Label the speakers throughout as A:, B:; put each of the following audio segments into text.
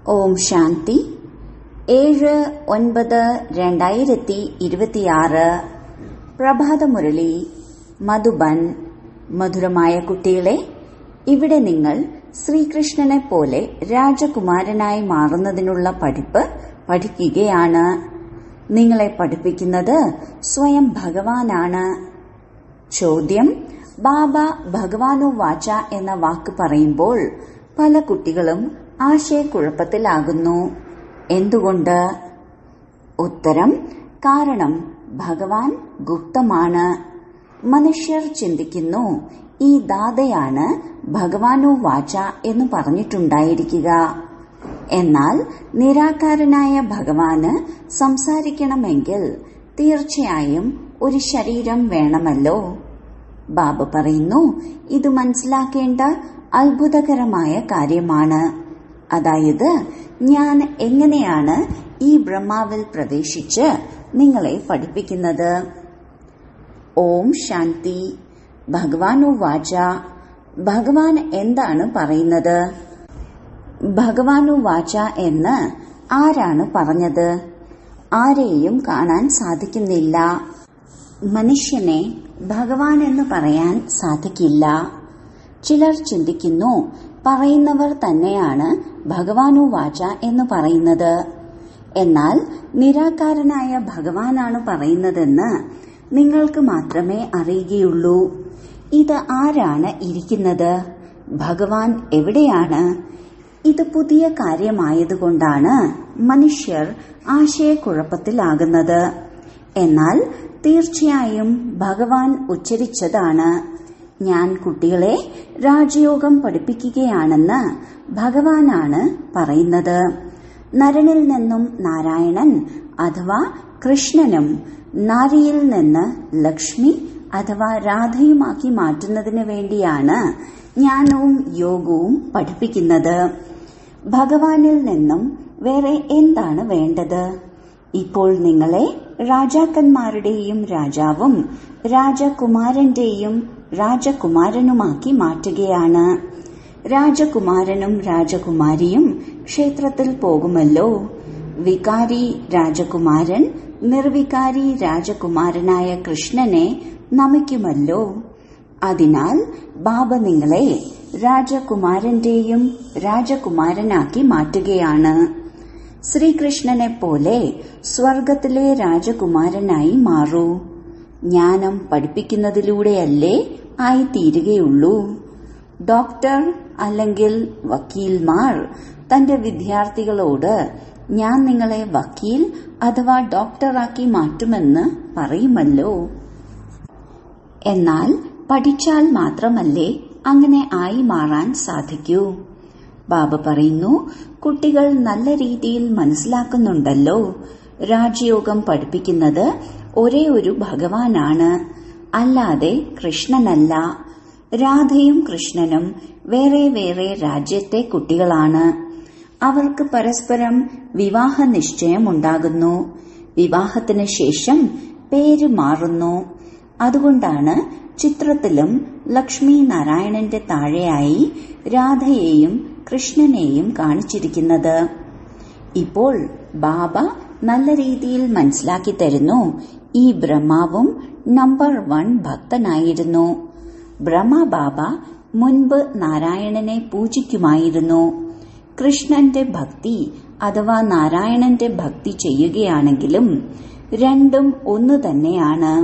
A: ഓം ശാന്തി ഏഴ് ഒൻപത് രണ്ടായിരത്തി ഇരുപത്തിയാറ് പ്രഭാതമുരളി മധുബൻ മധുരമായ കുട്ടികളെ ഇവിടെ നിങ്ങൾ ശ്രീകൃഷ്ണനെ പോലെ രാജകുമാരനായി മാറുന്നതിനുള്ള പഠിപ്പ് പഠിക്കുകയാണ് നിങ്ങളെ പഠിപ്പിക്കുന്നത് സ്വയം ഭഗവാനാണ് ചോദ്യം ബാബ ഭഗവാനു വാച എന്ന വാക്ക് പറയുമ്പോൾ പല കുട്ടികളും ആശയക്കുഴപ്പത്തിലാകുന്നു എന്തുകൊണ്ട് ഉത്തരം കാരണം ഭഗവാൻ ഗുപ്തമാണ് മനുഷ്യർ ചിന്തിക്കുന്നു ഈ ദാതയാണ് ഭഗവാനു വാച എന്ന് പറഞ്ഞിട്ടുണ്ടായിരിക്കുക എന്നാൽ നിരാകാരനായ ഭഗവാന് സംസാരിക്കണമെങ്കിൽ തീർച്ചയായും ഒരു ശരീരം വേണമല്ലോ ബാബ പറയുന്നു ഇത് മനസ്സിലാക്കേണ്ട അത്ഭുതകരമായ കാര്യമാണ് അതായത് ഞാൻ എങ്ങനെയാണ് ഈ ബ്രഹ്മാവിൽ പ്രവേശിച്ച് നിങ്ങളെ പഠിപ്പിക്കുന്നത് ഓം ശാന്തി ഭഗവാനു വാച ഭഗവാൻ എന്താണ് പറയുന്നത് ഭഗവാനു വാച എന്ന് ആരാണ് പറഞ്ഞത് ആരെയും കാണാൻ സാധിക്കുന്നില്ല മനുഷ്യനെ ഭഗവാൻ എന്ന് പറയാൻ സാധിക്കില്ല ചിലർ ചിന്തിക്കുന്നു പറയുന്നവർ തന്നെയാണ് ഭഗവാനു വാച എന്ന് പറയുന്നത് എന്നാൽ നിരാകാരനായ ഭഗവാനാണ് പറയുന്നതെന്ന് നിങ്ങൾക്ക് മാത്രമേ അറിയുകയുള്ളൂ ഇത് ആരാണ് ഇരിക്കുന്നത് ഭഗവാൻ എവിടെയാണ് ഇത് പുതിയ കാര്യമായതുകൊണ്ടാണ് മനുഷ്യർ ആശയക്കുഴപ്പത്തിലാകുന്നത് എന്നാൽ തീർച്ചയായും ഭഗവാൻ ഉച്ചരിച്ചതാണ് ഞാൻ കുട്ടികളെ രാജയോഗം പഠിപ്പിക്കുകയാണെന്ന് ഭഗവാനാണ് പറയുന്നത് നരനിൽ നിന്നും നാരായണൻ അഥവാ കൃഷ്ണനും നാരിയിൽ നിന്ന് ലക്ഷ്മി അഥവാ രാധയുമാക്കി മാറ്റുന്നതിന് വേണ്ടിയാണ് ജ്ഞാനവും യോഗവും പഠിപ്പിക്കുന്നത് ഭഗവാനിൽ നിന്നും വേറെ എന്താണ് വേണ്ടത് ഇപ്പോൾ നിങ്ങളെ രാജാക്കന്മാരുടെയും രാജാവും രാജകുമാരന്റെയും രാജകുമാരനുമാക്കി മാറ്റുകയാണ് രാജകുമാരനും രാജകുമാരിയും ക്ഷേത്രത്തിൽ പോകുമല്ലോ വികാരി രാജകുമാരൻ നിർവികാരി രാജകുമാരനായ കൃഷ്ണനെ നമിക്കുമല്ലോ അതിനാൽ ബാബ നിങ്ങളെ രാജകുമാരന്റെയും രാജകുമാരനാക്കി മാറ്റുകയാണ് ശ്രീകൃഷ്ണനെ പോലെ സ്വർഗത്തിലെ രാജകുമാരനായി മാറൂ ജ്ഞാനം പഠിപ്പിക്കുന്നതിലൂടെയല്ലേ ആയിത്തീരുകയുള്ളൂ ഡോക്ടർ അല്ലെങ്കിൽ വക്കീൽമാർ തന്റെ വിദ്യാർത്ഥികളോട് ഞാൻ നിങ്ങളെ വക്കീൽ അഥവാ ഡോക്ടറാക്കി മാറ്റുമെന്ന് പറയുമല്ലോ എന്നാൽ പഠിച്ചാൽ മാത്രമല്ലേ അങ്ങനെ ആയി മാറാൻ സാധിക്കൂ ബാബ പറയുന്നു കുട്ടികൾ നല്ല രീതിയിൽ മനസ്സിലാക്കുന്നുണ്ടല്ലോ രാജയോഗം പഠിപ്പിക്കുന്നത് ഒരേ ഒരു ഭഗവാനാണ് അല്ലാതെ കൃഷ്ണനല്ല രാധയും കൃഷ്ണനും വേറെ വേറെ രാജ്യത്തെ കുട്ടികളാണ് അവർക്ക് പരസ്പരം വിവാഹ നിശ്ചയമുണ്ടാകുന്നു വിവാഹത്തിന് ശേഷം പേര് മാറുന്നു അതുകൊണ്ടാണ് ചിത്രത്തിലും ലക്ഷ്മി നാരായണന്റെ താഴെയായി രാധയെയും കൃഷ്ണനെയും കാണിച്ചിരിക്കുന്നത് ഇപ്പോൾ ബാബ നല്ല രീതിയിൽ മനസ്സിലാക്കി തരുന്നു ഈ ബ്രഹ്മാവും നമ്പർ വൺ ഭക്തനായിരുന്നു ബ്രഹ്മ ബാബ മുൻപ് നാരായണനെ പൂജിക്കുമായിരുന്നു കൃഷ്ണന്റെ ഭക്തി അഥവാ നാരായണന്റെ ഭക്തി ചെയ്യുകയാണെങ്കിലും രണ്ടും ഒന്നു തന്നെയാണ്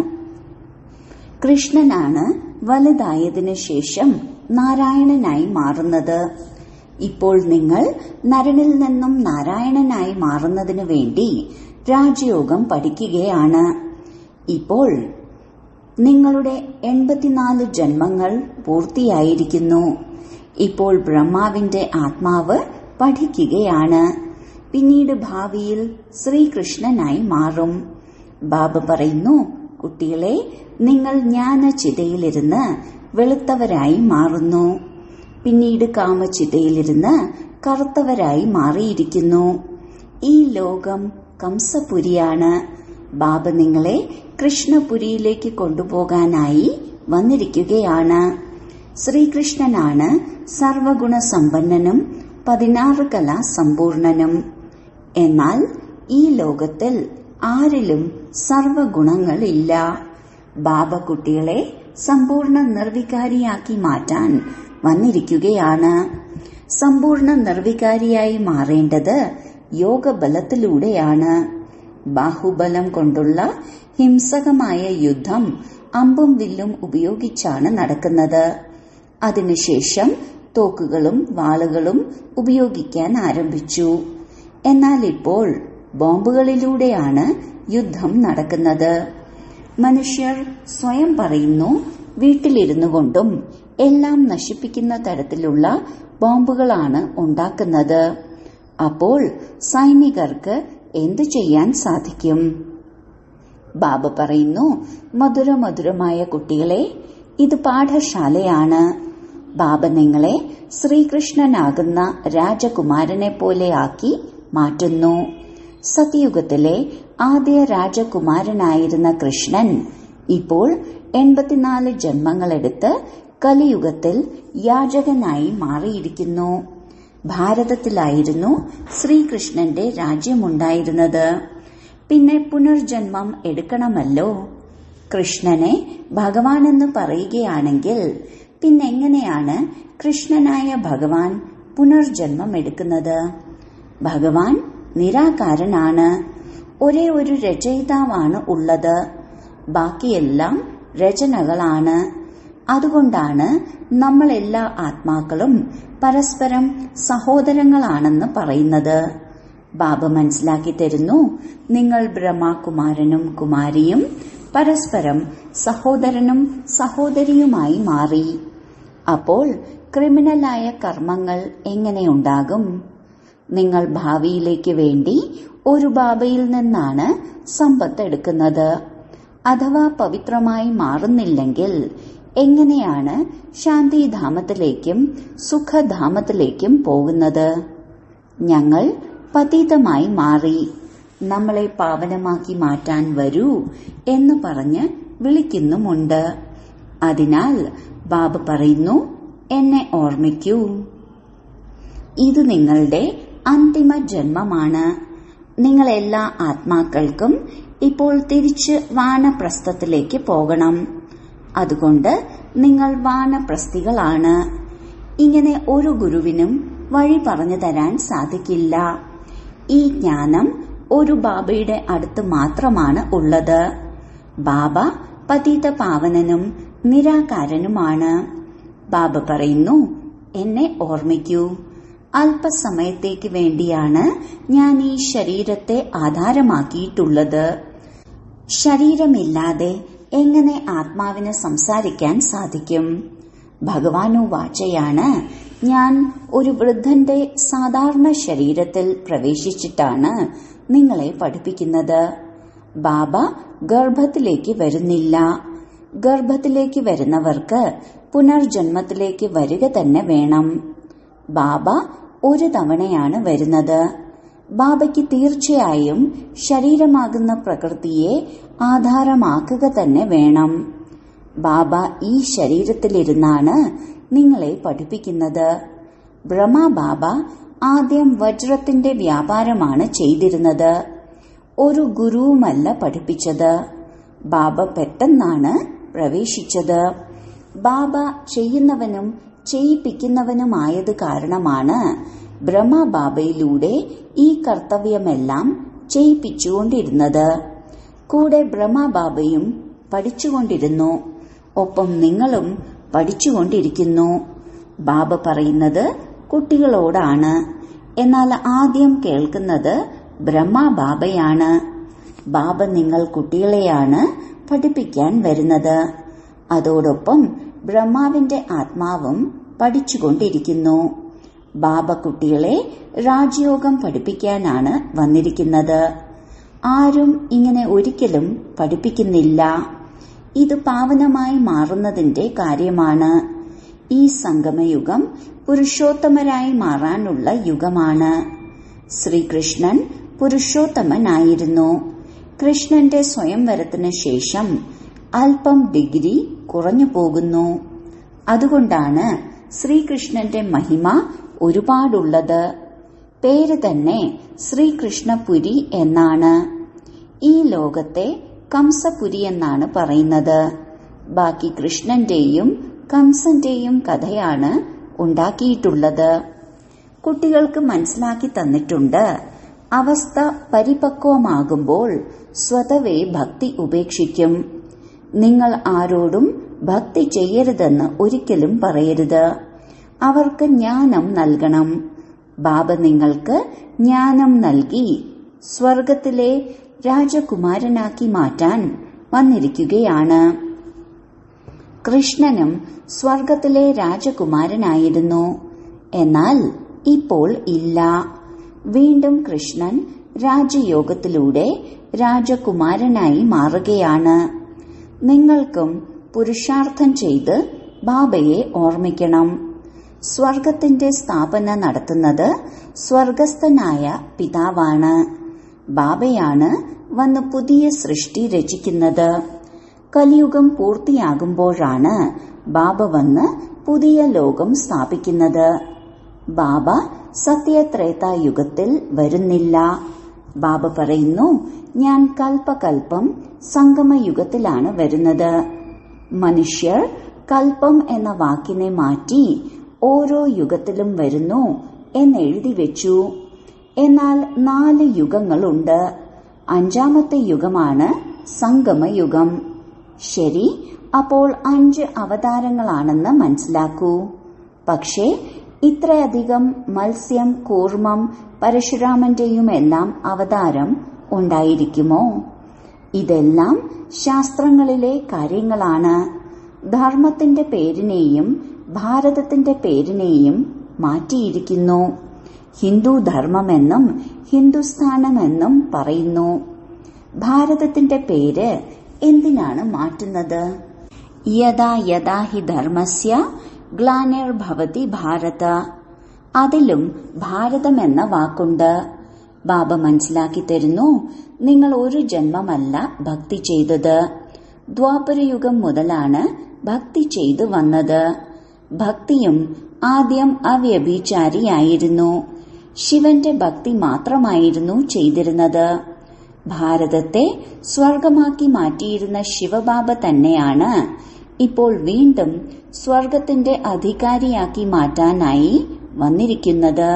A: കൃഷ്ണനാണ് വലുതായതിനു ശേഷം നാരായണനായി മാറുന്നത് ഇപ്പോൾ നിങ്ങൾ നരനിൽ നിന്നും നാരായണനായി മാറുന്നതിനു വേണ്ടി രാജയോഗം പഠിക്കുകയാണ് ഇപ്പോൾ നിങ്ങളുടെ എൺപത്തിനാല് ജന്മങ്ങൾ പൂർത്തിയായിരിക്കുന്നു ഇപ്പോൾ ബ്രഹ്മാവിന്റെ ആത്മാവ് പഠിക്കുകയാണ് പിന്നീട് ഭാവിയിൽ ശ്രീകൃഷ്ണനായി മാറും ബാബ പറയുന്നു കുട്ടികളെ നിങ്ങൾ ജ്ഞാനചിതയിലിരുന്ന് വെളുത്തവരായി മാറുന്നു പിന്നീട് കാമചിതയിലിരുന്ന് കറുത്തവരായി മാറിയിരിക്കുന്നു ഈ ലോകം കംസപുരിയാണ് ബാബ നിങ്ങളെ കൃഷ്ണപുരിയിലേക്ക് കൊണ്ടുപോകാനായി വന്നിരിക്കുകയാണ് ശ്രീകൃഷ്ണനാണ് സർവഗുണ സമ്പന്നനും പതിനാറ് കല സമ്പൂർണനും എന്നാൽ ഈ ലോകത്തിൽ ആരിലും സർവഗുണങ്ങളില്ല ബാബ കുട്ടികളെ സമ്പൂർണ്ണ നിർവികാരിയാക്കി മാറ്റാൻ വന്നിരിക്കുകയാണ് സമ്പൂർണ്ണ നിർവികാരിയായി മാറേണ്ടത് യോഗബലത്തിലൂടെയാണ് ബാഹുബലം കൊണ്ടുള്ള ഹിംസകമായ യുദ്ധം അമ്പും വില്ലും ഉപയോഗിച്ചാണ് നടക്കുന്നത് അതിനുശേഷം തോക്കുകളും വാളുകളും ഉപയോഗിക്കാൻ ആരംഭിച്ചു എന്നാൽ ഇപ്പോൾ ബോംബുകളിലൂടെയാണ് യുദ്ധം നടക്കുന്നത് മനുഷ്യർ സ്വയം പറയുന്നു വീട്ടിലിരുന്നു കൊണ്ടും എല്ലാം നശിപ്പിക്കുന്ന തരത്തിലുള്ള ബോംബുകളാണ് ഉണ്ടാക്കുന്നത് അപ്പോൾ സൈനികർക്ക് എന്തു ചെയ്യാൻ സാധിക്കും ബാബ പറയുന്നു മധുര മധുരമായ കുട്ടികളെ ഇത് പാഠശാലയാണ് ബാബ നിങ്ങളെ ശ്രീകൃഷ്ണനാകുന്ന രാജകുമാരനെ പോലെ ആക്കി മാറ്റുന്നു സത്യയുഗത്തിലെ ആദ്യ രാജകുമാരനായിരുന്ന കൃഷ്ണൻ ഇപ്പോൾ എൺപത്തിനാല് ജന്മങ്ങളെടുത്ത് കലിയുഗത്തിൽ യാചകനായി മാറിയിരിക്കുന്നു ഭാരതത്തിലായിരുന്നു ശ്രീകൃഷ്ണന്റെ രാജ്യമുണ്ടായിരുന്നത് പിന്നെ പുനർജന്മം എടുക്കണമല്ലോ കൃഷ്ണനെ ഭഗവാനെന്ന് പറയുകയാണെങ്കിൽ പിന്നെങ്ങനെയാണ് കൃഷ്ണനായ ഭഗവാൻ പുനർജന്മം എടുക്കുന്നത് ഭഗവാൻ നിരാകാരനാണ് ഒരേ ഒരു രചയിതാവാണ് ഉള്ളത് ബാക്കിയെല്ലാം രചനകളാണ് അതുകൊണ്ടാണ് നമ്മളെല്ലാ ആത്മാക്കളും പരസ്പരം സഹോദരങ്ങളാണെന്ന് പറയുന്നത് ബാബ മനസ്സിലാക്കി തരുന്നു നിങ്ങൾ ബ്രഹ്മകുമാരനും കുമാരിയും പരസ്പരം സഹോദരനും സഹോദരിയുമായി മാറി അപ്പോൾ ക്രിമിനലായ കർമ്മങ്ങൾ എങ്ങനെയുണ്ടാകും നിങ്ങൾ ഭാവിയിലേക്ക് വേണ്ടി ഒരു ബാബയിൽ നിന്നാണ് സമ്പത്ത് എടുക്കുന്നത് അഥവാ പവിത്രമായി മാറുന്നില്ലെങ്കിൽ എങ്ങനെയാണ് ശാന്തിധാമത്തിലേക്കും സുഖധാമത്തിലേക്കും പോകുന്നത് ഞങ്ങൾ പതീതമായി മാറി നമ്മളെ പാവനമാക്കി മാറ്റാൻ വരൂ എന്ന് പറഞ്ഞ് വിളിക്കുന്നുമുണ്ട് അതിനാൽ ബാബ പറയുന്നു എന്നെ ഓർമ്മിക്കൂ ഇത് നിങ്ങളുടെ അന്തിമ ജന്മമാണ് നിങ്ങൾ എല്ലാ ആത്മാക്കൾക്കും ഇപ്പോൾ തിരിച്ച് വാനപ്രസ്ഥത്തിലേക്ക് പോകണം അതുകൊണ്ട് നിങ്ങൾ വാനപ്രസ്ഥികളാണ് ഇങ്ങനെ ഒരു ഗുരുവിനും വഴി പറഞ്ഞു തരാൻ സാധിക്കില്ല ഈ ജ്ഞാനം ഒരു ബാബയുടെ അടുത്ത് മാത്രമാണ് ഉള്ളത് ബാബ പതീത പാവനനും നിരാകാരനുമാണ് ബാബ പറയുന്നു എന്നെ ഓർമ്മിക്കൂ അല്പസമയത്തേക്ക് വേണ്ടിയാണ് ഞാൻ ഈ ശരീരത്തെ ആധാരമാക്കിയിട്ടുള്ളത് ശരീരമില്ലാതെ എങ്ങനെ ആത്മാവിന് സംസാരിക്കാൻ സാധിക്കും ഭഗവാനു വാചയാണ് ഞാൻ ഒരു വൃദ്ധന്റെ സാധാരണ ശരീരത്തിൽ പ്രവേശിച്ചിട്ടാണ് നിങ്ങളെ പഠിപ്പിക്കുന്നത് ബാബ ഗർഭത്തിലേക്ക് വരുന്നില്ല ഗർഭത്തിലേക്ക് വരുന്നവർക്ക് പുനർജന്മത്തിലേക്ക് വരിക തന്നെ വേണം ബാബ ഒരു തവണയാണ് വരുന്നത് ബാബയ്ക്ക് തീർച്ചയായും ശരീരമാകുന്ന പ്രകൃതിയെ ആധാരമാക്കുക തന്നെ വേണം ബാബ ഈ ശരീരത്തിലിരുന്നാണ് നിങ്ങളെ പഠിപ്പിക്കുന്നത് ബ്രഹ്മ ബാബ ആദ്യം വജ്രത്തിന്റെ വ്യാപാരമാണ് ചെയ്തിരുന്നത് ഒരു ഗുരുവുമല്ല പഠിപ്പിച്ചത് ബാബ പെട്ടെന്നാണ് പ്രവേശിച്ചത് ബാബ ചെയ്യുന്നവനും ചെയ്യിപ്പിക്കുന്നവനുമായത് കാരണമാണ് ബ്രഹ്മബാബയിലൂടെ ഈ കർത്തവ്യമെല്ലാം ചെയ്യിപ്പിച്ചുകൊണ്ടിരുന്നത് കൂടെ ബ്രഹ്മബാബയും പഠിച്ചുകൊണ്ടിരുന്നു ഒപ്പം നിങ്ങളും പഠിച്ചുകൊണ്ടിരിക്കുന്നു ബാബ പറയുന്നത് കുട്ടികളോടാണ് എന്നാൽ ആദ്യം കേൾക്കുന്നത് ബ്രഹ്മബാബയാണ് ബാബ നിങ്ങൾ കുട്ടികളെയാണ് പഠിപ്പിക്കാൻ വരുന്നത് അതോടൊപ്പം ബ്രഹ്മാവിന്റെ ആത്മാവും പഠിച്ചുകൊണ്ടിരിക്കുന്നു ബാബ കുട്ടികളെ രാജയോഗം പഠിപ്പിക്കാനാണ് വന്നിരിക്കുന്നത് ആരും ഇങ്ങനെ ഒരിക്കലും പഠിപ്പിക്കുന്നില്ല ഇത് പാവനമായി മാറുന്നതിന്റെ കാര്യമാണ് ഈ സംഗമയുഗം പുരുഷോത്തമരായി മാറാനുള്ള യുഗമാണ് ശ്രീകൃഷ്ണൻ പുരുഷോത്തമനായിരുന്നു കൃഷ്ണന്റെ സ്വയംവരത്തിന് ശേഷം അല്പം ഡിഗ്രി കുറഞ്ഞു പോകുന്നു അതുകൊണ്ടാണ് ശ്രീകൃഷ്ണന്റെ മഹിമ ഒരുപാടുള്ളത് പേര് തന്നെ ശ്രീകൃഷ്ണപുരി എന്നാണ് ഈ ലോകത്തെ കംസപുരി എന്നാണ് പറയുന്നത് ബാക്കി കൃഷ്ണന്റെയും കംസന്റെയും കഥയാണ് ഉണ്ടാക്കിയിട്ടുള്ളത് കുട്ടികൾക്ക് മനസ്സിലാക്കി തന്നിട്ടുണ്ട് അവസ്ഥ പരിപക്വമാകുമ്പോൾ സ്വതവേ ഭക്തി ഉപേക്ഷിക്കും നിങ്ങൾ ആരോടും ഭക്തി ചെയ്യരുതെന്ന് ഒരിക്കലും പറയരുത് അവർക്ക് ജ്ഞാനം നൽകണം ബാബ നിങ്ങൾക്ക് ജ്ഞാനം നൽകി സ്വർഗത്തിലെ രാജകുമാരനാക്കി മാറ്റാൻ വന്നിരിക്കുകയാണ് കൃഷ്ണനും സ്വർഗത്തിലെ രാജകുമാരനായിരുന്നു എന്നാൽ ഇപ്പോൾ ഇല്ല വീണ്ടും കൃഷ്ണൻ രാജയോഗത്തിലൂടെ രാജകുമാരനായി മാറുകയാണ് നിങ്ങൾക്കും പുരുഷാർത്ഥം ചെയ്ത് ബാബയെ ഓർമ്മിക്കണം സ്വർഗത്തിന്റെ സ്ഥാപന നടത്തുന്നത് സ്വർഗസ്ഥനായ പിതാവാണ് ബാബയാണ് വന്ന് പുതിയ സൃഷ്ടി രചിക്കുന്നത് കലിയുഗം പൂർത്തിയാകുമ്പോഴാണ് ബാബ വന്ന് പുതിയ ലോകം സ്ഥാപിക്കുന്നത് ബാബ സത്യത്രേതായുഗത്തിൽ വരുന്നില്ല ബാബ പറയുന്നു ഞാൻ കൽപ്പകൽപ്പം സംഗമയുഗത്തിലാണ് വരുന്നത് മനുഷ്യർ കൽപ്പം എന്ന വാക്കിനെ മാറ്റി ഓരോ യുഗത്തിലും വരുന്നു എന്നെഴുതി വെച്ചു എന്നാൽ നാല് യുഗങ്ങളുണ്ട് അഞ്ചാമത്തെ യുഗമാണ് സംഗമയുഗം ശരി അപ്പോൾ അഞ്ച് അവതാരങ്ങളാണെന്ന് മനസ്സിലാക്കൂ പക്ഷേ ഇത്രയധികം മത്സ്യം കൂർമ്മം പരശുരാമന്റെയുമെല്ലാം അവതാരം ഉണ്ടായിരിക്കുമോ ഇതെല്ലാം ശാസ്ത്രങ്ങളിലെ കാര്യങ്ങളാണ് ധർമ്മത്തിന്റെ പേരിനെയും ഭാരതത്തിന്റെ പേരിനെയും മാറ്റിയിരിക്കുന്നു ഹിന്ദു ധർമ്മമെന്നും ഹിന്ദുസ്ഥാനമെന്നും പറയുന്നു ഭാരതത്തിന്റെ പേര് എന്തിനാണ് മാറ്റുന്നത് യഥാ യഥാ ഹി ധർമ്മസ്യ ഗ്ലാനിർഭവതി ഭാരത അതിലും ഭാരതം എന്ന വാക്കുണ്ട് ബാബ മനസ്സിലാക്കി തരുന്നു നിങ്ങൾ ഒരു ജന്മമല്ല ഭക്തി ചെയ്തത് ദ്വാപരയുഗം മുതലാണ് ഭക്തി ചെയ്തു വന്നത് ഭക്തിയും ആദ്യം അവ്യഭിചാരിയായിരുന്നു ശിവന്റെ ഭക്തി മാത്രമായിരുന്നു ചെയ്തിരുന്നത് ഭാരതത്തെ സ്വർഗമാക്കി മാറ്റിയിരുന്ന ശിവബാബ തന്നെയാണ് ഇപ്പോൾ വീണ്ടും സ്വർഗത്തിന്റെ അധികാരിയാക്കി മാറ്റാനായി വന്നിരിക്കുന്നത്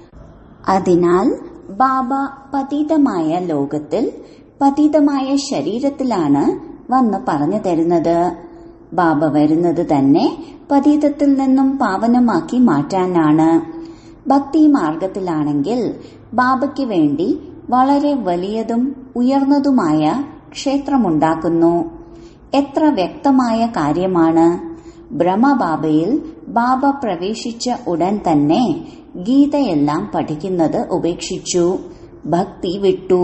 A: അതിനാൽ ബാബ പതീതമായ ലോകത്തിൽ പതീതമായ ശരീരത്തിലാണ് വന്ന് പറഞ്ഞു തരുന്നത് ബാബ വരുന്നത് തന്നെ പതീതത്തിൽ നിന്നും പാവനമാക്കി മാറ്റാനാണ് ഭക്തി മാർഗത്തിലാണെങ്കിൽ ബാബയ്ക്ക് വേണ്ടി വളരെ വലിയതും ഉയർന്നതുമായ ക്ഷേത്രമുണ്ടാക്കുന്നു എത്ര വ്യക്തമായ കാര്യമാണ് ബ്രഹ്മബാബയിൽ ബാബ പ്രവേശിച്ച ഉടൻ തന്നെ ഗീതയെല്ലാം പഠിക്കുന്നത് ഉപേക്ഷിച്ചു ഭക്തി വിട്ടു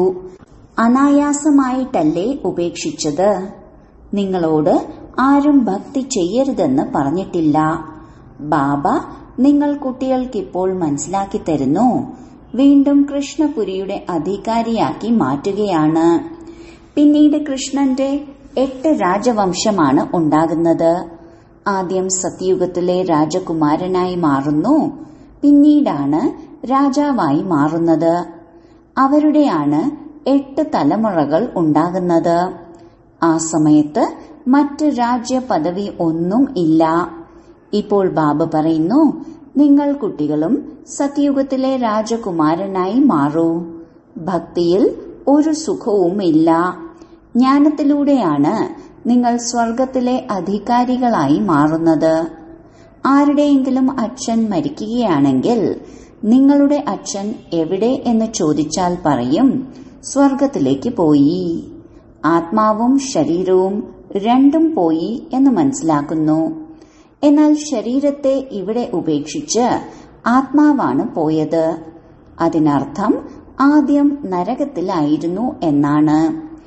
A: അനായാസമായിട്ടല്ലേ ഉപേക്ഷിച്ചത് നിങ്ങളോട് ആരും ഭക്തി ചെയ്യരുതെന്ന് പറഞ്ഞിട്ടില്ല ബാബ നിങ്ങൾ കുട്ടികൾക്കിപ്പോൾ മനസ്സിലാക്കി തരുന്നു വീണ്ടും കൃഷ്ണപുരിയുടെ അധികാരിയാക്കി മാറ്റുകയാണ് പിന്നീട് കൃഷ്ണന്റെ എട്ട് രാജവംശമാണ് ഉണ്ടാകുന്നത് ആദ്യം സത്യയുഗത്തിലെ രാജകുമാരനായി മാറുന്നു പിന്നീടാണ് രാജാവായി മാറുന്നത് അവരുടെയാണ് എട്ട് തലമുറകൾ ഉണ്ടാകുന്നത് ആ സമയത്ത് മറ്റ് രാജ്യ പദവി ഒന്നും ഇല്ല ഇപ്പോൾ ബാബ പറയുന്നു നിങ്ങൾ കുട്ടികളും സത്യയുഗത്തിലെ രാജകുമാരനായി മാറൂ ഭക്തിയിൽ ഒരു സുഖവുമില്ല ജ്ഞാനത്തിലൂടെയാണ് നിങ്ങൾ സ്വർഗത്തിലെ അധികാരികളായി മാറുന്നത് ആരുടെയെങ്കിലും അച്ഛൻ മരിക്കുകയാണെങ്കിൽ നിങ്ങളുടെ അച്ഛൻ എവിടെ എന്ന് ചോദിച്ചാൽ പറയും സ്വർഗത്തിലേക്ക് പോയി ആത്മാവും ശരീരവും രണ്ടും പോയി എന്ന് മനസ്സിലാക്കുന്നു എന്നാൽ ശരീരത്തെ ഇവിടെ ഉപേക്ഷിച്ച് ആത്മാവാണ് പോയത് അതിനർത്ഥം ആദ്യം നരകത്തിലായിരുന്നു എന്നാണ്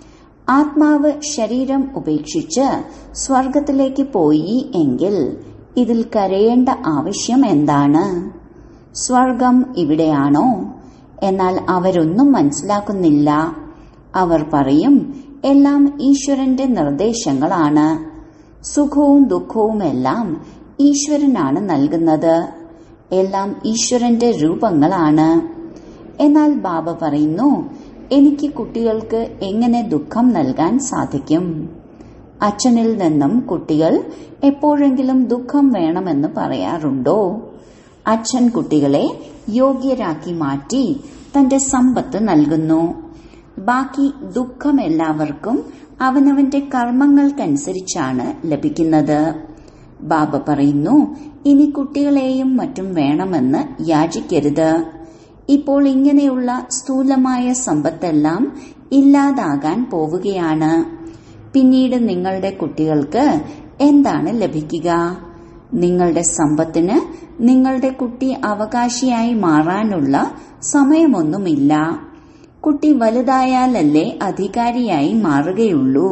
A: ആത്മാവ് ശരീരം ഉപേക്ഷിച്ച് സ്വർഗത്തിലേക്ക് പോയി എങ്കിൽ ഇതിൽ കരയേണ്ട ആവശ്യം എന്താണ് സ്വർഗം ഇവിടെയാണോ എന്നാൽ അവരൊന്നും മനസ്സിലാക്കുന്നില്ല അവർ പറയും എല്ലാം ഈശ്വരന്റെ നിർദ്ദേശങ്ങളാണ് സുഖവും ദുഃഖവുമെല്ലാം ഈശ്വരനാണ് നൽകുന്നത് എല്ലാം ഈശ്വരന്റെ രൂപങ്ങളാണ് എന്നാൽ ബാബ പറയുന്നു എനിക്ക് കുട്ടികൾക്ക് എങ്ങനെ ദുഃഖം നൽകാൻ സാധിക്കും അച്ഛനിൽ നിന്നും കുട്ടികൾ എപ്പോഴെങ്കിലും ദുഃഖം വേണമെന്ന് പറയാറുണ്ടോ അച്ഛൻ കുട്ടികളെ യോഗ്യരാക്കി മാറ്റി തന്റെ സമ്പത്ത് നൽകുന്നു ബാക്കി ദുഃഖം എല്ലാവർക്കും അവനവന്റെ കർമ്മങ്ങൾക്കനുസരിച്ചാണ് ലഭിക്കുന്നത് ബാബ പറയുന്നു ഇനി കുട്ടികളെയും മറ്റും വേണമെന്ന് യാചിക്കരുത് ഇപ്പോൾ ഇങ്ങനെയുള്ള സ്ഥൂലമായ സമ്പത്തെല്ലാം ഇല്ലാതാകാൻ പോവുകയാണ് പിന്നീട് നിങ്ങളുടെ കുട്ടികൾക്ക് എന്താണ് ലഭിക്കുക നിങ്ങളുടെ സമ്പത്തിന് നിങ്ങളുടെ കുട്ടി അവകാശിയായി മാറാനുള്ള സമയമൊന്നുമില്ല കുട്ടി വലുതായാലല്ലേ അധികാരിയായി മാറുകയുള്ളൂ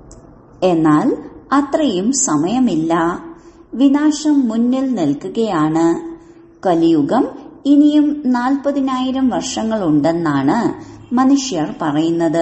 A: എന്നാൽ അത്രയും സമയമില്ല വിനാശം മുന്നിൽ നിൽക്കുകയാണ് കലിയുഗം ഇനിയും നാൽപ്പതിനായിരം വർഷങ്ങളുണ്ടെന്നാണ് മനുഷ്യർ പറയുന്നത്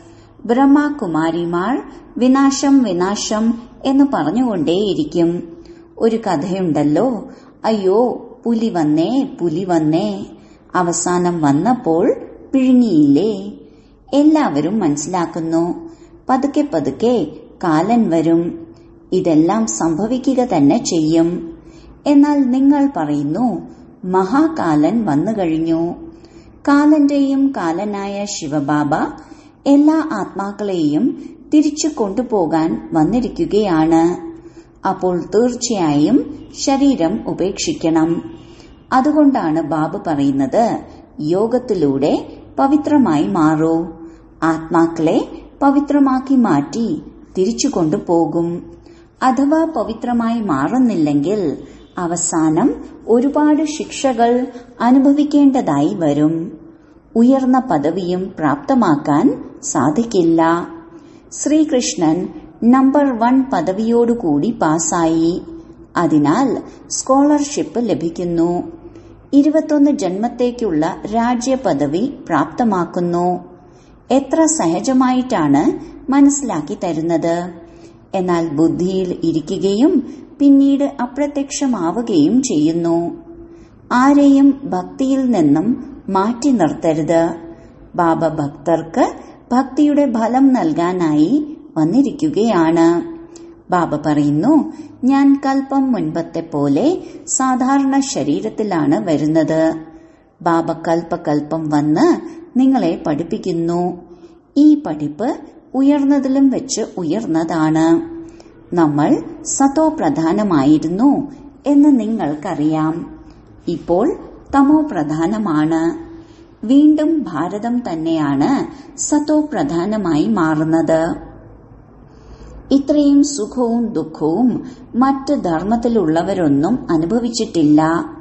A: ബ്രഹ്മകുമാരിമാർ വിനാശം വിനാശം എന്ന് പറഞ്ഞുകൊണ്ടേയിരിക്കും ഒരു കഥയുണ്ടല്ലോ അയ്യോ പുലി വന്നേ പുലി വന്നേ അവസാനം വന്നപ്പോൾ പിഴുങ്ങിയില്ലേ എല്ലാവരും മനസ്സിലാക്കുന്നു പതുക്കെ പതുക്കെ കാലൻ വരും ഇതെല്ലാം സംഭവിക്കുക തന്നെ ചെയ്യും എന്നാൽ നിങ്ങൾ പറയുന്നു മഹാകാലൻ വന്നു കഴിഞ്ഞു കാലന്റെയും കാലനായ ശിവബാബ എല്ലാ ആത്മാക്കളെയും തിരിച്ചു കൊണ്ടുപോകാൻ വന്നിരിക്കുകയാണ് അപ്പോൾ തീർച്ചയായും ശരീരം ഉപേക്ഷിക്കണം അതുകൊണ്ടാണ് ബാബു പറയുന്നത് യോഗത്തിലൂടെ പവിത്രമായി മാറൂ ആത്മാക്കളെ പവിത്രമാക്കി മാറ്റി തിരിച്ചു കൊണ്ടുപോകും അഥവാ പവിത്രമായി മാറുന്നില്ലെങ്കിൽ അവസാനം ഒരുപാട് ശിക്ഷകൾ അനുഭവിക്കേണ്ടതായി വരും ഉയർന്ന പദവിയും പ്രാപ്തമാക്കാൻ സാധിക്കില്ല ശ്രീകൃഷ്ണൻ നമ്പർ വൺ പദവിയോടുകൂടി പാസായി അതിനാൽ സ്കോളർഷിപ്പ് ലഭിക്കുന്നു ഇരുപത്തൊന്ന് ജന്മത്തേക്കുള്ള രാജ്യപദവി പ്രാപ്തമാക്കുന്നു എത്ര സഹജമായിട്ടാണ് മനസ്സിലാക്കി തരുന്നത് എന്നാൽ ബുദ്ധിയിൽ ഇരിക്കുകയും പിന്നീട് അപ്രത്യക്ഷമാവുകയും ചെയ്യുന്നു ആരെയും ഭക്തിയിൽ നിന്നും മാറ്റി നിർത്തരുത് ബാബ ഭക്തർക്ക് ഭക്തിയുടെ ഫലം നൽകാനായി വന്നിരിക്കുകയാണ് ബാബ പറയുന്നു ഞാൻ കൽപ്പം മുൻപത്തെ പോലെ സാധാരണ ശരീരത്തിലാണ് വരുന്നത് ബാബ കൽപ്പകൽപ്പം വന്ന് നിങ്ങളെ പഠിപ്പിക്കുന്നു ഈ പഠിപ്പ് ഉയർന്നതിലും വെച്ച് ഉയർന്നതാണ് നമ്മൾ സതോ പ്രധാനമായിരുന്നു എന്ന് നിങ്ങൾക്കറിയാം ഇപ്പോൾ തമോ പ്രധാനമാണ് വീണ്ടും ഭാരതം തന്നെയാണ് സതോ പ്രധാനമായി മാറുന്നത് ഇത്രയും സുഖവും ദുഃഖവും മറ്റ് ധർമ്മത്തിലുള്ളവരൊന്നും അനുഭവിച്ചിട്ടില്ല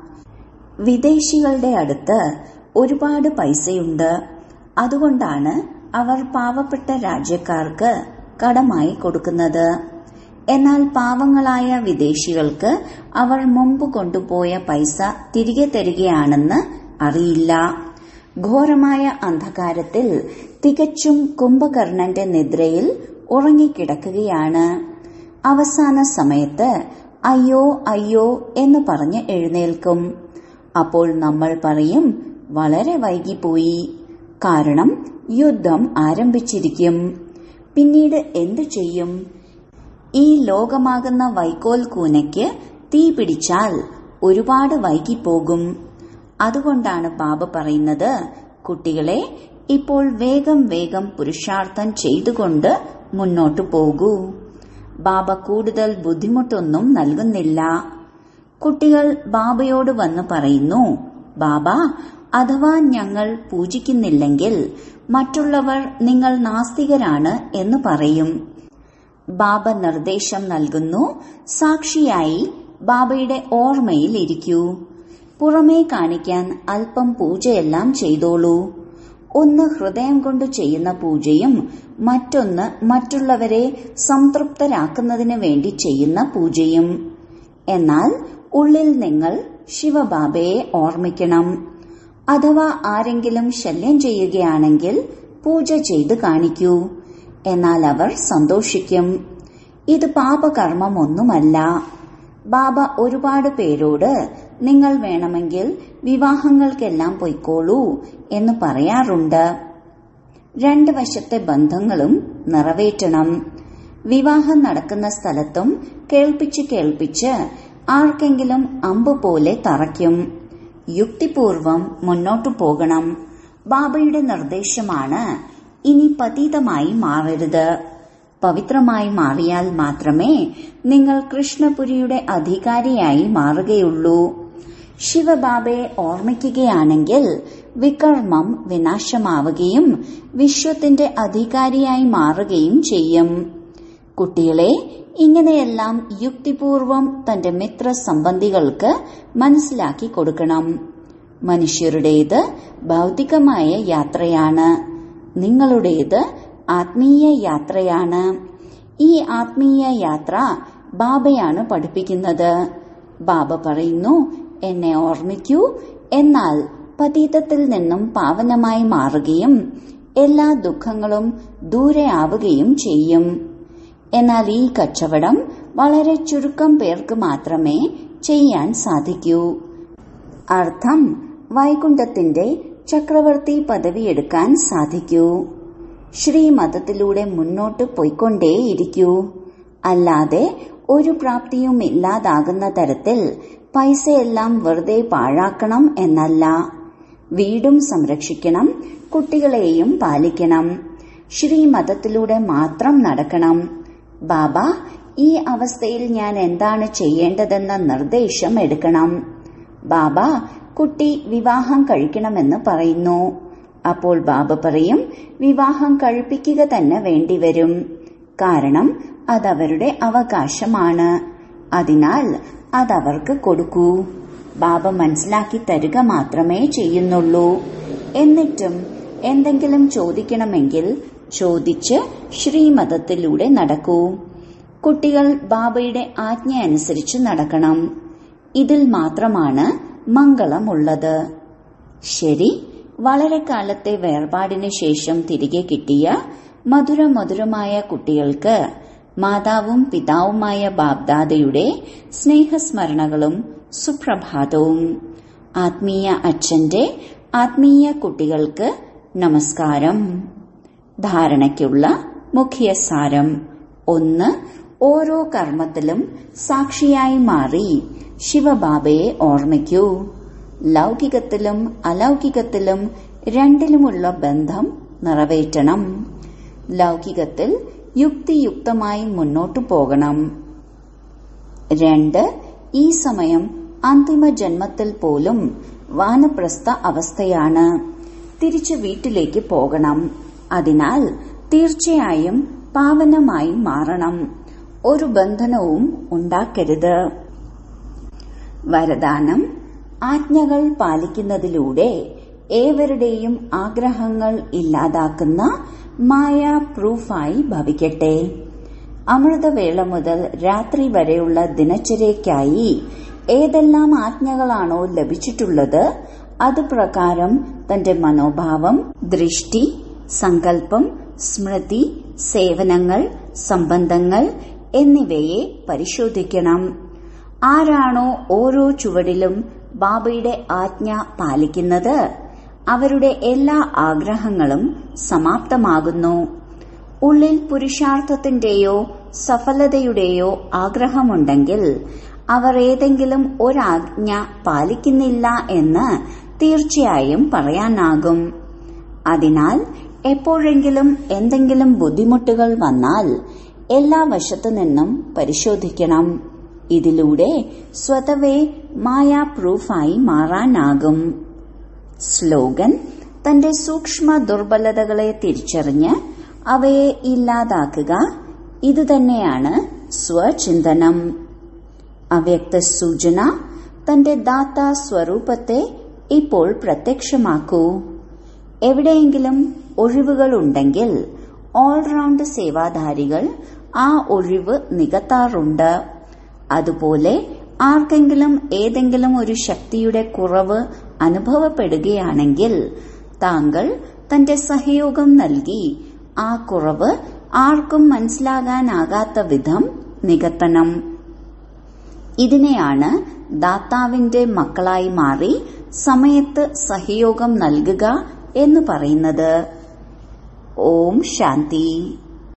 A: വിദേശികളുടെ അടുത്ത് ഒരുപാട് പൈസയുണ്ട് അതുകൊണ്ടാണ് അവർ പാവപ്പെട്ട രാജ്യക്കാർക്ക് കടമായി കൊടുക്കുന്നത് എന്നാൽ പാവങ്ങളായ വിദേശികൾക്ക് അവർ മുമ്പ് കൊണ്ടുപോയ പൈസ തിരികെ തരികയാണെന്ന് അറിയില്ല ഘോരമായ അന്ധകാരത്തിൽ തികച്ചും കുംഭകർണന്റെ നിദ്രയിൽ ഉറങ്ങിക്കിടക്കുകയാണ് അവസാന സമയത്ത് അയ്യോ അയ്യോ എന്ന് പറഞ്ഞ് എഴുന്നേൽക്കും അപ്പോൾ നമ്മൾ പറയും വളരെ വൈകിപ്പോയി കാരണം യുദ്ധം ആരംഭിച്ചിരിക്കും പിന്നീട് എന്തു ചെയ്യും ഈ ലോകമാകുന്ന വൈക്കോൽ കൂനയ്ക്ക് തീ പിടിച്ചാൽ ഒരുപാട് വൈകിപ്പോകും അതുകൊണ്ടാണ് ബാബ പറയുന്നത് കുട്ടികളെ ഇപ്പോൾ വേഗം വേഗം പുരുഷാർത്ഥം ചെയ്തുകൊണ്ട് മുന്നോട്ടു പോകൂ ബാബ കൂടുതൽ ബുദ്ധിമുട്ടൊന്നും നൽകുന്നില്ല കുട്ടികൾ ബാബയോട് വന്ന് പറയുന്നു ബാബ അഥവാ ഞങ്ങൾ പൂജിക്കുന്നില്ലെങ്കിൽ മറ്റുള്ളവർ നിങ്ങൾ നാസ്തികരാണ് എന്ന് പറയും ബാബ നിർദ്ദേശം നൽകുന്നു സാക്ഷിയായി ബാബയുടെ ഓർമ്മയിൽ ഇരിക്കൂ പുറമേ കാണിക്കാൻ അല്പം പൂജയെല്ലാം ചെയ്തോളൂ ഒന്ന് ഹൃദയം കൊണ്ട് ചെയ്യുന്ന പൂജയും മറ്റൊന്ന് മറ്റുള്ളവരെ സംതൃപ്തരാക്കുന്നതിന് വേണ്ടി ചെയ്യുന്ന പൂജയും എന്നാൽ ഉള്ളിൽ നിങ്ങൾ ശിവബാബയെ ഓർമ്മിക്കണം അഥവാ ആരെങ്കിലും ശല്യം ചെയ്യുകയാണെങ്കിൽ പൂജ ചെയ്ത് കാണിക്കൂ എന്നാൽ അവർ സന്തോഷിക്കും ഇത് പാപകർമ്മമൊന്നുമല്ല ബാബ ഒരുപാട് പേരോട് നിങ്ങൾ വേണമെങ്കിൽ വിവാഹങ്ങൾക്കെല്ലാം പൊയ്ക്കോളൂ എന്ന് പറയാറുണ്ട് രണ്ട് വശത്തെ ബന്ധങ്ങളും നിറവേറ്റണം വിവാഹം നടക്കുന്ന സ്ഥലത്തും കേൾപ്പിച്ച് കേൾപ്പിച്ച് ആർക്കെങ്കിലും അമ്പ് പോലെ തറയ്ക്കും യുക്തിപൂർവം മുന്നോട്ടു പോകണം ബാബയുടെ നിർദ്ദേശമാണ് ഇനി പതീതമായി മാറരുത് പവിത്രമായി മാറിയാൽ മാത്രമേ നിങ്ങൾ കൃഷ്ണപുരിയുടെ അധികാരിയായി മാറുകയുള്ളൂ ശിവബാബയെ ഓർമ്മിക്കുകയാണെങ്കിൽ വികർമ്മം വിനാശമാവുകയും വിശ്വത്തിന്റെ അധികാരിയായി മാറുകയും ചെയ്യും കുട്ടികളെ ഇങ്ങനെയെല്ലാം യുക്തിപൂർവം തന്റെ മിത്ര സംബന്ധികൾക്ക് മനസ്സിലാക്കി കൊടുക്കണം മനുഷ്യരുടേത് ഭൗതികമായ യാത്രയാണ് നിങ്ങളുടേത് ആത്മീയ യാത്രയാണ് ഈ ആത്മീയ യാത്ര ബാബയാണ് പഠിപ്പിക്കുന്നത് ബാബ പറയുന്നു എന്നെ ഓർമ്മിക്കൂ എന്നാൽ പതീതത്തിൽ നിന്നും പാവനമായി മാറുകയും എല്ലാ ദുഃഖങ്ങളും ദൂരെയാവുകയും ചെയ്യും എന്നാൽ ഈ കച്ചവടം വളരെ ചുരുക്കം പേർക്ക് മാത്രമേ ചെയ്യാൻ സാധിക്കൂ അർത്ഥം വൈകുണ്ഠത്തിന്റെ ചക്രവർത്തി പദവിയെടുക്കാൻ സാധിക്കൂ ശ്രീമതത്തിലൂടെ മുന്നോട്ട് പോയിക്കൊണ്ടേയിരിക്കൂ അല്ലാതെ ഒരു പ്രാപ്തിയും ഇല്ലാതാകുന്ന തരത്തിൽ പൈസയെല്ലാം വെറുതെ പാഴാക്കണം എന്നല്ല വീടും സംരക്ഷിക്കണം കുട്ടികളെയും പാലിക്കണം ശ്രീമതത്തിലൂടെ മാത്രം നടക്കണം ബാബ ഈ അവസ്ഥയിൽ ഞാൻ എന്താണ് ചെയ്യേണ്ടതെന്ന നിർദ്ദേശം എടുക്കണം ബാബ കുട്ടി വിവാഹം കഴിക്കണമെന്ന് പറയുന്നു അപ്പോൾ ബാബ പറയും വിവാഹം കഴിപ്പിക്കുക തന്നെ വേണ്ടിവരും കാരണം അതവരുടെ അവകാശമാണ് അതിനാൽ അതവർക്ക് കൊടുക്കൂ ബാബ മനസ്സിലാക്കി തരിക മാത്രമേ ചെയ്യുന്നുള്ളൂ എന്നിട്ടും എന്തെങ്കിലും ചോദിക്കണമെങ്കിൽ ചോദിച്ച് ശ്രീമതത്തിലൂടെ നടക്കൂ കുട്ടികൾ ബാബയുടെ ആജ്ഞ അനുസരിച്ച് നടക്കണം ഇതിൽ മാത്രമാണ് മംഗളമുള്ളത് ശരി വളരെ കാലത്തെ വേർപാടിന് ശേഷം തിരികെ കിട്ടിയ മധുര മധുരമായ കുട്ടികൾക്ക് മാതാവും പിതാവുമായ ബാബ്ദാദയുടെ സ്നേഹസ്മരണകളും സുപ്രഭാതവും ആത്മീയ അച്ഛന്റെ ആത്മീയ കുട്ടികൾക്ക് നമസ്കാരം ധാരണയ്ക്കുള്ള മുഖ്യ സാരം ഒന്ന് ഓരോ കർമ്മത്തിലും സാക്ഷിയായി മാറി ശിവബാബയെ ഓർമ്മിക്കൂ ലൗകികത്തിലും അലൗകികത്തിലും രണ്ടിലുമുള്ള ബന്ധം നിറവേറ്റണം ലൗകികത്തിൽ യുക്തിയുക്തമായി മുന്നോട്ടു പോകണം രണ്ട് ഈ സമയം അന്തിമ ജന്മത്തിൽ പോലും വാനപ്രസ്ഥ അവസ്ഥയാണ് തിരിച്ചു വീട്ടിലേക്ക് പോകണം അതിനാൽ തീർച്ചയായും പാവനമായി മാറണം ഒരു ബന്ധനവും ഉണ്ടാക്കരുത് വരദാനം ആജ്ഞകൾ പാലിക്കുന്നതിലൂടെ ഏവരുടെയും ആഗ്രഹങ്ങൾ ഇല്ലാതാക്കുന്ന മായ പ്രൂഫായി ഭവിക്കട്ടെ അമൃതവേള മുതൽ രാത്രി വരെയുള്ള ദിനചര്യയ്ക്കായി ഏതെല്ലാം ആജ്ഞകളാണോ ലഭിച്ചിട്ടുള്ളത് അത് പ്രകാരം തന്റെ മനോഭാവം ദൃഷ്ടി സങ്കല്പം സ്മൃതി സേവനങ്ങൾ സംബന്ധങ്ങൾ എന്നിവയെ പരിശോധിക്കണം ആരാണോ ഓരോ ചുവടിലും ബാബയുടെ ആജ്ഞ പാലിക്കുന്നത് അവരുടെ എല്ലാ ആഗ്രഹങ്ങളും സമാപ്തമാകുന്നു ഉള്ളിൽ പുരുഷാർത്ഥത്തിന്റെയോ സഫലതയുടെയോ ആഗ്രഹമുണ്ടെങ്കിൽ അവർ ഏതെങ്കിലും ഒരാജ്ഞ പാലിക്കുന്നില്ല എന്ന് തീർച്ചയായും പറയാനാകും അതിനാൽ എപ്പോഴെങ്കിലും എന്തെങ്കിലും ബുദ്ധിമുട്ടുകൾ വന്നാൽ എല്ലാ വശത്തു നിന്നും പരിശോധിക്കണം ഇതിലൂടെ സ്വതവേ മായാ പ്രൂഫായി മാറാനാകും സ്ലോഗൻ തന്റെ സൂക്ഷ്മ ദുർബലതകളെ തിരിച്ചറിഞ്ഞ് അവയെ ഇല്ലാതാക്കുക ഇതുതന്നെയാണ് സ്വചിന്തനം അവ്യക്ത സൂചന തന്റെ ദാത്ത സ്വരൂപത്തെ ഇപ്പോൾ പ്രത്യക്ഷമാക്കൂ എവിടെയെങ്കിലും ഒഴിവുകളുണ്ടെങ്കിൽ ഓൾറൗണ്ട് സേവാധാരികൾ ആ ഒഴിവ് നികത്താറുണ്ട് അതുപോലെ ആർക്കെങ്കിലും ഏതെങ്കിലും ഒരു ശക്തിയുടെ കുറവ് അനുഭവപ്പെടുകയാണെങ്കിൽ താങ്കൾ തന്റെ സഹയോഗം നൽകി ആ കുറവ് ആർക്കും മനസ്സിലാകാനാകാത്ത വിധം നികത്തണം ഇതിനെയാണ് ദാതാവിന്റെ മക്കളായി മാറി സമയത്ത് സഹയോഗം നൽകുക എന്ന് പറയുന്നത് ഓം ശാന്തി